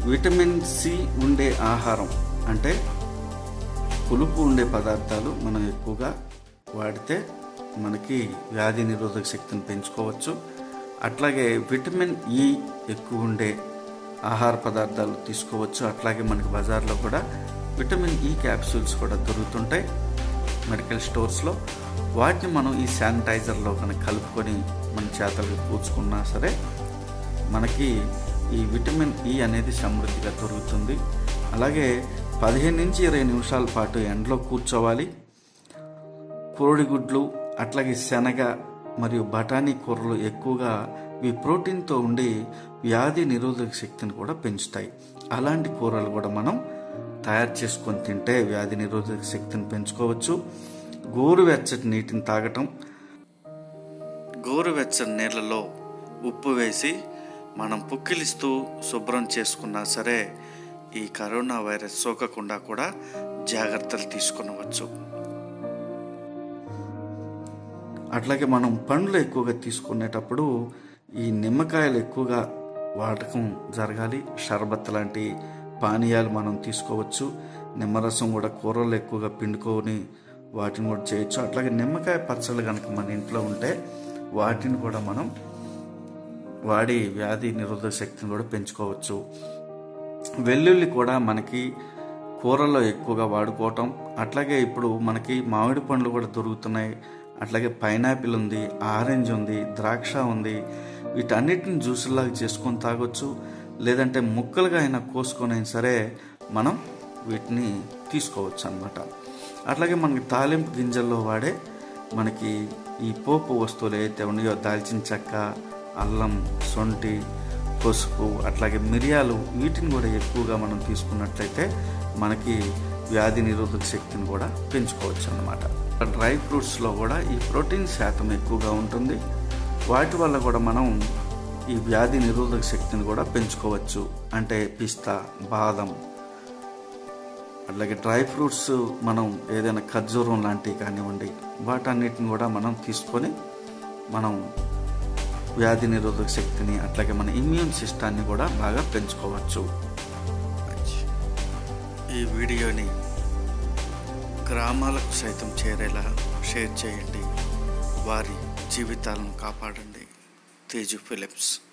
vitamin C ఉండే ఆహారం అంటే పులుపు ఉండే పదార్థాలు మనం ఎక్కువగా వాడితే మనకి వ్యాధి నిరోధక శక్తిని పెంచుకోవచ్చు అట్లాగే విటమిన్ ఈ ఎక్కువ ఉండే ఆహార పదార్థాలు తీసుకోవచ్చు అట్లాగే మనకి బజార్లో కూడా విటమిన్ ఈ క్యాప్సూల్స్ కూడా దొరుకుతుంటాయి మెడికల్ స్టోర్స్లో వాటిని మనం ఈ శానిటైజర్లో కనుక కలుపుకొని మన చేతలకు పూచుకున్నా సరే మనకి ఈ విటమిన్ ఈ అనేది సమృద్ధిగా దొరుకుతుంది అలాగే పదిహేను నుంచి ఇరవై నిమిషాల పాటు ఎండలో కూర్చోవాలి కోడిగుడ్లు అట్లాగే శనగ మరియు బఠానీ కూరలు ఎక్కువగా ఇవి ప్రోటీన్తో ఉండి వ్యాధి నిరోధక శక్తిని కూడా పెంచుతాయి అలాంటి కూరలు కూడా మనం తయారు చేసుకొని తింటే వ్యాధి నిరోధక శక్తిని పెంచుకోవచ్చు గోరువెచ్చటి నీటిని తాగటం గోరువెచ్చని నీళ్ళలో ఉప్పు వేసి మనం పుక్కిలిస్తూ శుభ్రం చేసుకున్నా సరే ఈ కరోనా వైరస్ సోకకుండా కూడా జాగ్రత్తలు తీసుకునవచ్చు అట్లాగే మనం పండ్లు ఎక్కువగా తీసుకునేటప్పుడు ఈ నిమ్మకాయలు ఎక్కువగా వాడకం జరగాలి షర్బత్ లాంటి పానీయాలు మనం తీసుకోవచ్చు నిమ్మరసం కూడా కూరలు ఎక్కువగా పిండుకొని వాటిని కూడా చేయొచ్చు అట్లాగే నిమ్మకాయ పచ్చళ్ళు కనుక మన ఇంట్లో ఉంటే వాటిని కూడా మనం వాడి వ్యాధి నిరోధక శక్తిని కూడా పెంచుకోవచ్చు వెల్లుల్లి కూడా మనకి కూరల్లో ఎక్కువగా వాడుకోవటం అట్లాగే ఇప్పుడు మనకి మామిడి పండ్లు కూడా దొరుకుతున్నాయి అట్లాగే పైనాపిల్ ఉంది ఆరెంజ్ ఉంది ద్రాక్ష ఉంది వీటన్నిటిని జ్యూసులాగా చేసుకొని తాగొచ్చు లేదంటే ముక్కలుగా అయినా కోసుకొని అయినా సరే మనం వీటిని తీసుకోవచ్చు అనమాట అట్లాగే మనకి తాలింపు గింజల్లో వాడే మనకి ఈ పోపు వస్తువులు ఏవైతే ఉన్నాయో దాల్చిన చెక్క అల్లం సొంటి పసుపు అట్లాగే మిరియాలు వీటిని కూడా ఎక్కువగా మనం తీసుకున్నట్లయితే మనకి వ్యాధి నిరోధక శక్తిని కూడా పెంచుకోవచ్చు అన్నమాట డ్రై ఫ్రూట్స్లో కూడా ఈ ప్రోటీన్ శాతం ఎక్కువగా ఉంటుంది వాటి వల్ల కూడా మనం ఈ వ్యాధి నిరోధక శక్తిని కూడా పెంచుకోవచ్చు అంటే పిస్తా బాదం అట్లాగే డ్రై ఫ్రూట్స్ మనం ఏదైనా ఖర్జూరం లాంటివి కానివ్వండి వాటన్నిటిని కూడా మనం తీసుకొని మనం వ్యాధి నిరోధక శక్తిని అట్లాగే మన ఇమ్యూన్ సిస్టాన్ని కూడా బాగా పెంచుకోవచ్చు ఈ వీడియోని గ్రామాలకు సైతం చేరేలా షేర్ చేయండి వారి జీవితాలను కాపాడండి తేజు ఫిలిప్స్